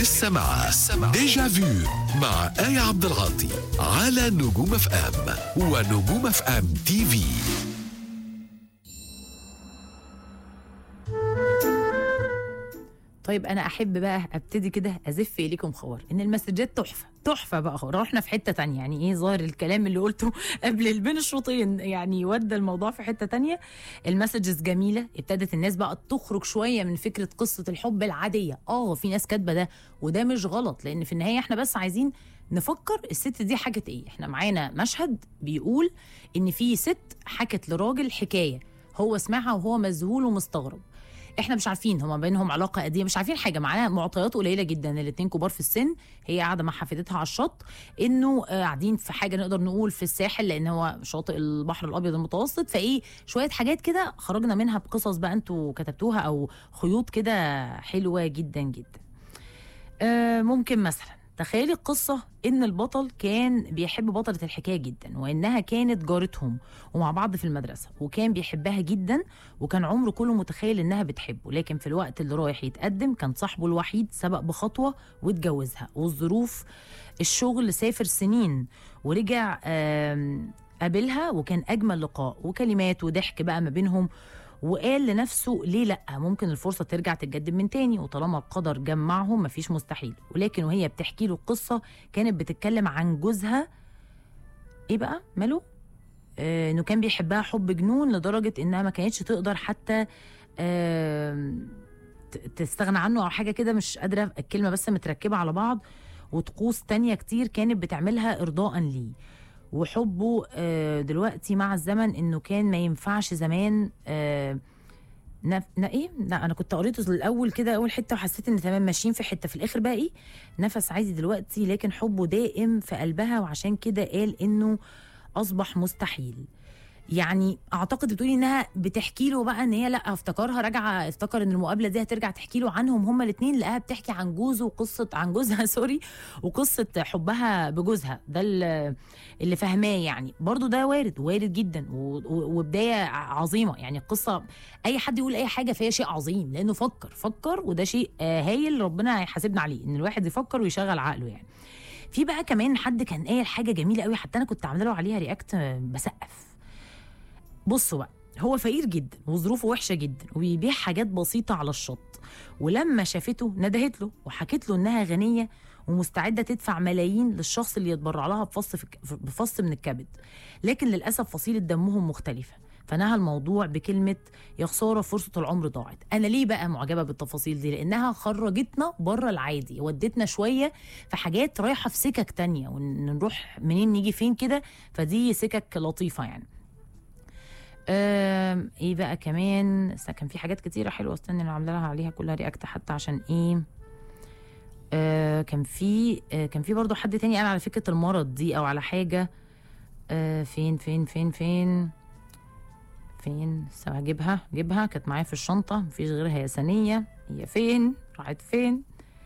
لسه مع ديجا فيو مع آية عبد العاطي على نجوم اف ام ونجوم اف ام تي في طيب انا احب بقى ابتدي كده ازف اليكم خبر ان المسجات تحفه تحفه بقى رحنا في حته تانية يعني ايه ظاهر الكلام اللي قلته قبل البين الشوطين يعني ودى الموضوع في حته تانية المسجز جميله ابتدت الناس بقى تخرج شويه من فكره قصه الحب العاديه اه في ناس كاتبه ده وده مش غلط لان في النهايه احنا بس عايزين نفكر الست دي حكت ايه احنا معانا مشهد بيقول ان في ست حكت لراجل حكايه هو سمعها وهو مذهول ومستغرب احنا مش عارفين هما بينهم علاقه قديمه مش عارفين حاجه معانا معطيات قليله جدا الاتنين كبار في السن هي قاعده مع حفيدتها على الشط انه آه، قاعدين في حاجه نقدر نقول في الساحل لان هو شاطئ البحر الابيض المتوسط فايه شويه حاجات كده خرجنا منها بقصص بقى انتوا كتبتوها او خيوط كده حلوه جدا جدا آه، ممكن مثلا تخيلي القصة إن البطل كان بيحب بطلة الحكاية جدا وإنها كانت جارتهم ومع بعض في المدرسة وكان بيحبها جدا وكان عمره كله متخيل إنها بتحبه لكن في الوقت اللي رايح يتقدم كان صاحبه الوحيد سبق بخطوة واتجوزها والظروف الشغل سافر سنين ورجع آم، قابلها وكان أجمل لقاء وكلمات وضحك بقى ما بينهم وقال لنفسه ليه لا ممكن الفرصه ترجع تتجدد من تاني وطالما القدر جمعهم مفيش مستحيل ولكن وهي بتحكي له القصه كانت بتتكلم عن جوزها ايه بقى ماله آه، انه كان بيحبها حب جنون لدرجه انها ما كانتش تقدر حتى آم، ت- تستغنى عنه او حاجه كده مش قادره الكلمه بس متركبه على بعض وطقوس تانية كتير كانت بتعملها ارضاء ليه وحبه آه، دلوقتي مع الزمن انه كان ما ينفعش زمان آه، نف... نا ايه لا انا كنت قريته الاول كده اول حته وحسيت ان تمام ماشيين في حته في الاخر بقى ايه نفس عادي دلوقتي لكن حبه دائم في قلبها وعشان كده قال انه اصبح مستحيل يعني اعتقد بتقولي انها بتحكي له بقى ان هي لا افتكرها راجعه افتكر ان المقابله دي هترجع تحكي له عنهم هما الاثنين لقاها بتحكي عن جوزه وقصه عن جوزها سوري وقصه حبها بجوزها ده اللي اللي فاهماه يعني برضو ده وارد وارد جدا و- و- وبدايه عظيمه يعني القصه اي حد يقول اي حاجه فهي شيء عظيم لانه فكر فكر وده شيء آه، هايل ربنا هيحاسبنا عليه ان الواحد يفكر ويشغل عقله يعني في بقى كمان حد كان قايل حاجه جميله قوي حتى انا كنت عامله له عليها رياكت آه، بسقف بصوا بقى هو فقير جدا وظروفه وحشه جدا وبيبيع حاجات بسيطه على الشط ولما شافته ندهت له وحكت له انها غنيه ومستعده تدفع ملايين للشخص اللي يتبرع لها بفص في بفص من الكبد لكن للاسف فصيله دمهم مختلفه فنهى الموضوع بكلمه يا خساره فرصه العمر ضاعت انا ليه بقى معجبه بالتفاصيل دي لانها خرجتنا بره العادي ودتنا شويه في حاجات رايحه في سكك تانية ونروح منين نيجي فين كده فدي سكك لطيفه يعني آم، ايه بقى كمان بس كان في حاجات كتيره حلوه استنى انا عامله لها عليها كلها رياكت حتى عشان ايه آه كان في آه كان في برضو حد تاني قال على فكره المرض دي او على حاجه آه فين فين فين فين فين بس هجيبها جيبها كانت معايا في الشنطه مفيش غيرها يا ثانيه هي فين راحت فين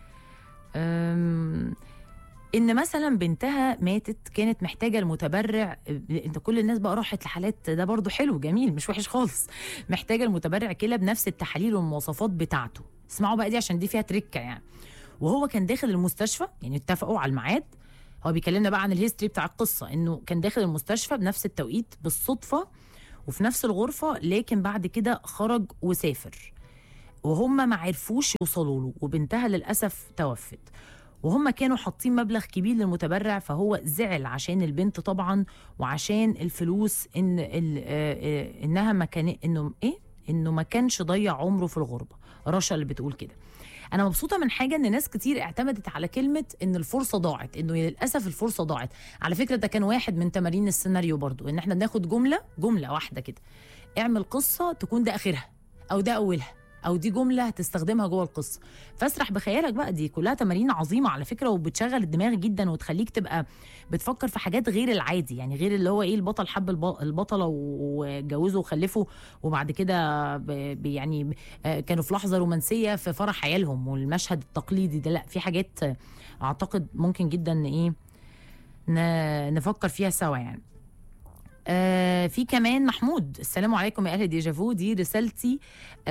أم ان مثلا بنتها ماتت كانت محتاجه المتبرع انت كل الناس بقى راحت لحالات ده برضو حلو جميل مش وحش خالص محتاجه المتبرع كلى بنفس التحاليل والمواصفات بتاعته اسمعوا بقى دي عشان دي فيها تركه يعني وهو كان داخل المستشفى يعني اتفقوا على الميعاد هو بيكلمنا بقى عن الهيستوري بتاع القصه انه كان داخل المستشفى بنفس التوقيت بالصدفه وفي نفس الغرفه لكن بعد كده خرج وسافر وهم ما عرفوش يوصلوا له وبنتها للاسف توفت وهم كانوا حاطين مبلغ كبير للمتبرع فهو زعل عشان البنت طبعا وعشان الفلوس ان ال- آه، آه، انها ما كان انه ايه انه ما كانش ضيع عمره في الغربه رشا اللي بتقول كده انا مبسوطه من حاجه ان ناس كتير اعتمدت على كلمه ان الفرصه ضاعت انه للاسف الفرصه ضاعت على فكره ده كان واحد من تمارين السيناريو برضو ان احنا بناخد جمله جمله واحده كده اعمل قصه تكون ده اخرها او ده اولها او دي جمله هتستخدمها جوه القصه فاسرح بخيالك بقى دي كلها تمارين عظيمه على فكره وبتشغل الدماغ جدا وتخليك تبقى بتفكر في حاجات غير العادي يعني غير اللي هو ايه البطل حب الب- البطله واتجوزوا وخلفوا وبعد كده ب- ب- يعني آه، كانوا في لحظه رومانسيه في فرح عيالهم والمشهد التقليدي ده لا في حاجات آه، اعتقد ممكن جدا ايه ن- نفكر فيها سوا يعني آه في كمان محمود السلام عليكم يا اهل ديجافو دي رسالتي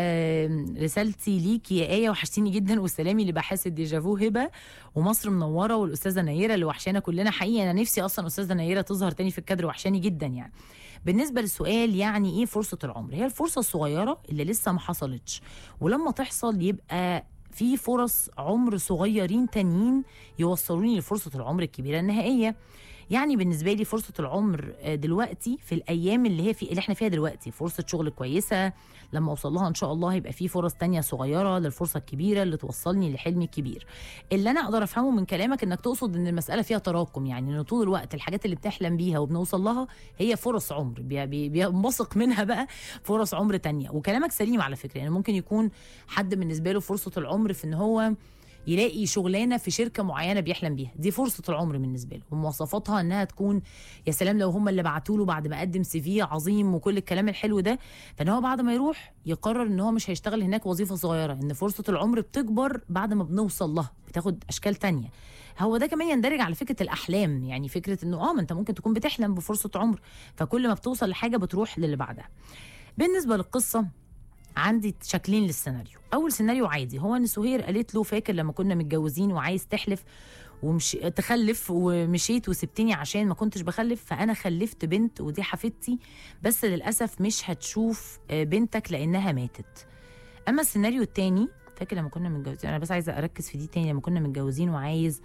آه رسالتي ليكي يا ايه وحشتيني جدا وسلامي لبحاسه ديجافو هبه ومصر منوره والاستاذه نيره اللي وحشانا كلنا حقيقي انا نفسي اصلا استاذه نيره تظهر تاني في الكادر وحشاني جدا يعني بالنسبه للسؤال يعني ايه فرصه العمر هي الفرصه الصغيره اللي لسه ما حصلتش ولما تحصل يبقى في فرص عمر صغيرين تانيين يوصلوني لفرصه العمر الكبيره النهائيه يعني بالنسبه لي فرصه العمر آه، دلوقتي في الايام اللي هي في اللي احنا فيها دلوقتي فرصه شغل كويسه لما اوصل لها ان شاء الله هيبقى في فرص تانية صغيره للفرصه الكبيره اللي توصلني لحلمي الكبير اللي انا اقدر افهمه من كلامك انك تقصد ان المساله فيها تراكم يعني ان طول الوقت الحاجات اللي بنحلم بيها وبنوصل لها هي فرص عمر بي- بي- بينبثق منها بقى فرص عمر تانية وكلامك سليم على فكره يعني ممكن يكون حد بالنسبه له فرصه العمر في ان هو يلاقي شغلانه في شركه معينه بيحلم بيها دي فرصه العمر بالنسبه له ومواصفاتها انها تكون يا سلام لو هم اللي بعتوا له بعد ما قدم سي في عظيم وكل الكلام الحلو ده فان هو بعد ما يروح يقرر ان هو مش هيشتغل هناك وظيفه صغيره ان فرصه العمر بتكبر بعد ما بنوصل لها بتاخد اشكال تانية هو ده كمان يندرج على فكره الاحلام يعني فكره انه اه ما انت ممكن تكون بتحلم بفرصه عمر فكل ما بتوصل لحاجه بتروح للي بعدها بالنسبه للقصه عندي شكلين للسيناريو اول سيناريو عادي هو ان سهير قالت له فاكر لما كنا متجوزين وعايز تحلف ومش تخلف ومشيت وسبتني عشان ما كنتش بخلف فانا خلفت بنت ودي حفيدتي بس للاسف مش هتشوف آه، بنتك لانها ماتت اما السيناريو التاني فاكر لما كنا متجوزين انا بس عايزه اركز في دي تاني لما كنا متجوزين وعايز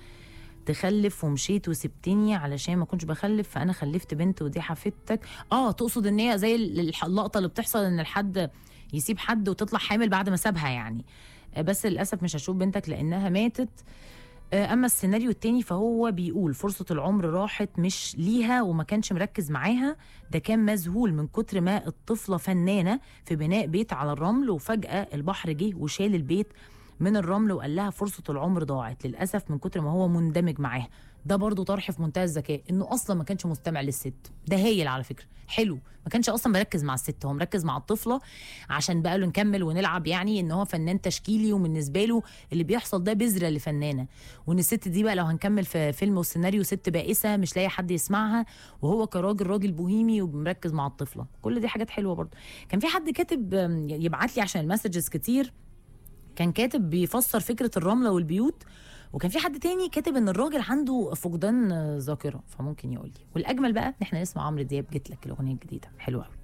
تخلف ومشيت وسبتني علشان ما كنتش بخلف فانا خلفت بنت ودي حفيدتك اه تقصد ان هي زي ال- اللقطه اللي بتحصل ان الحد يسيب حد وتطلع حامل بعد ما سابها يعني آه، بس للاسف مش هشوف بنتك لانها ماتت آه، اما السيناريو التاني فهو بيقول فرصه العمر راحت مش ليها وما كانش مركز معاها ده كان مذهول من كتر ما الطفله فنانه في بناء بيت على الرمل وفجاه البحر جه وشال البيت من الرمل وقال لها فرصه العمر ضاعت للاسف من كتر ما هو مندمج معاها ده برضه طرح في منتهى الذكاء انه اصلا ما كانش مستمع للست ده هايل على فكره حلو ما كانش اصلا مركز مع الست هو مركز مع الطفله عشان بقى له نكمل ونلعب يعني ان هو فنان تشكيلي وبالنسبه له اللي بيحصل ده بذره لفنانه وان الست دي بقى لو هنكمل في فيلم والسيناريو ست بائسه مش لاقي حد يسمعها وهو كراجل راجل بوهيمي ومركز مع الطفله كل دي حاجات حلوه برضه كان في حد كاتب آم، يبعت لي عشان المسجز كتير كان كاتب بيفسر فكره الرمله والبيوت وكان في حد تاني كاتب ان الراجل عنده فقدان آه، ذاكره فممكن يقول لي والاجمل بقى ان احنا نسمع عمرو دياب جيت لك الاغنيه الجديده حلوه قوي